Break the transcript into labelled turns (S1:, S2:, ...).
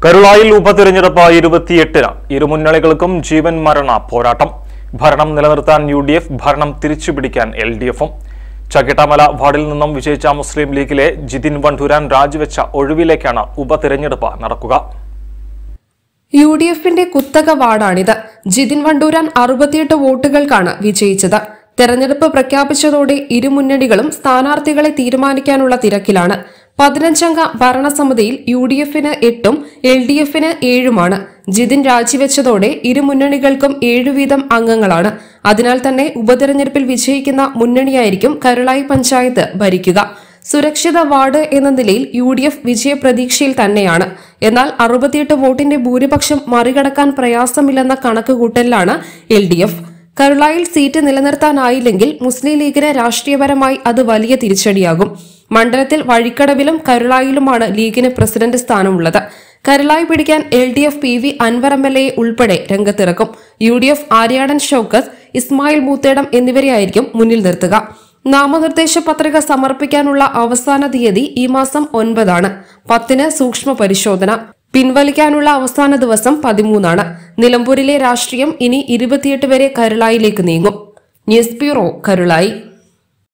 S1: കരുളായിൽ ഉപതെരഞ്ഞെടുപ്പ് ഇരുപത്തിയെട്ടിന് ഇരുമുന്നണികൾക്കും ജീവൻ മരണ പോരാട്ടം ഭരണം നിലനിർത്താൻ യു ഡി എഫ് ഭരണം തിരിച്ചുപിടിക്കാൻ എൽ ഡി എഫും ചകിട്ടമല വാർഡിൽ നിന്നും വിജയിച്ച മുസ്ലിം ലീഗിലെ ജിതിൻ വണ്ടൂരാൻ രാജിവെച്ച ഒഴിവിലേക്കാണ് ഉപതെരഞ്ഞെടുപ്പ് നടക്കുക
S2: യു ഡി എഫിന്റെ കുത്തക വാർഡാണിത് ജിതിൻ വണ്ടൂരാൻ അറുപത്തിയെട്ട് വോട്ടുകൾക്കാണ് വിജയിച്ചത് തെരഞ്ഞെടുപ്പ് പ്രഖ്യാപിച്ചതോടെ ഇരുമുന്നണികളും സ്ഥാനാർത്ഥികളെ തീരുമാനിക്കാനുള്ള തിരക്കിലാണ് പതിനഞ്ചംഗ ഭരണസമിതിയിൽ യു ഡി എഫിന് എട്ടും എൽ ഡി എഫിന് ഏഴുമാണ് ജിതിൻ രാജിവെച്ചതോടെ ഇരുമുന്നണികൾക്കും ഏഴു വീതം അംഗങ്ങളാണ് അതിനാൽ തന്നെ ഉപതെരഞ്ഞെടുപ്പിൽ വിജയിക്കുന്ന മുന്നണിയായിരിക്കും കരുളായി പഞ്ചായത്ത് ഭരിക്കുക സുരക്ഷിത വാർഡ് എന്ന നിലയിൽ യു ഡി എഫ് വിജയപ്രതീക്ഷയിൽ തന്നെയാണ് എന്നാൽ അറുപത്തിയെട്ട് വോട്ടിന്റെ ഭൂരിപക്ഷം മറികടക്കാൻ പ്രയാസമില്ലെന്ന കണക്കുകൂട്ടലിലാണ് എൽ ഡി എഫ് കരുളായിൽ സീറ്റ് നിലനിർത്താനായില്ലെങ്കിൽ മുസ്ലിം ലീഗിന് രാഷ്ട്രീയപരമായി അത് വലിയ തിരിച്ചടിയാകും മണ്ഡലത്തിൽ വഴിക്കടവിലും കരുളായിലുമാണ് ലീഗിന് പ്രസിഡന്റ് സ്ഥാനമുള്ളത് കരുളായി പിടിക്കാൻ L D F P V Anvar M L A ഉൾപ്പെടെ രംഗത്തിറക്കും U D F Aryadan Shoukath Ismail Moothedam എന്നിവരെയായിരിക്കും മുന്നിൽ നിർത്തുക നാമനിർദ്ദേശ പത്രിക സമർപ്പിക്കാനുള്ള അവസാന തീയതി ഈ മാസം ഒൻപതാണ് പത്തിന് സൂക്ഷ്മ പരിശോധന പിൻവലിക്കാനുള്ള അവസാന ദിവസം പതിമൂന്നാണ് നിലമ്പൂരിലെ രാഷ്ട്രീയം ഇനി ഇരുപത്തിയെട്ട് വരെ കരുളായിലേക്ക് നീങ്ങും ന്യൂസ് ബ്യൂറോ കരുളായി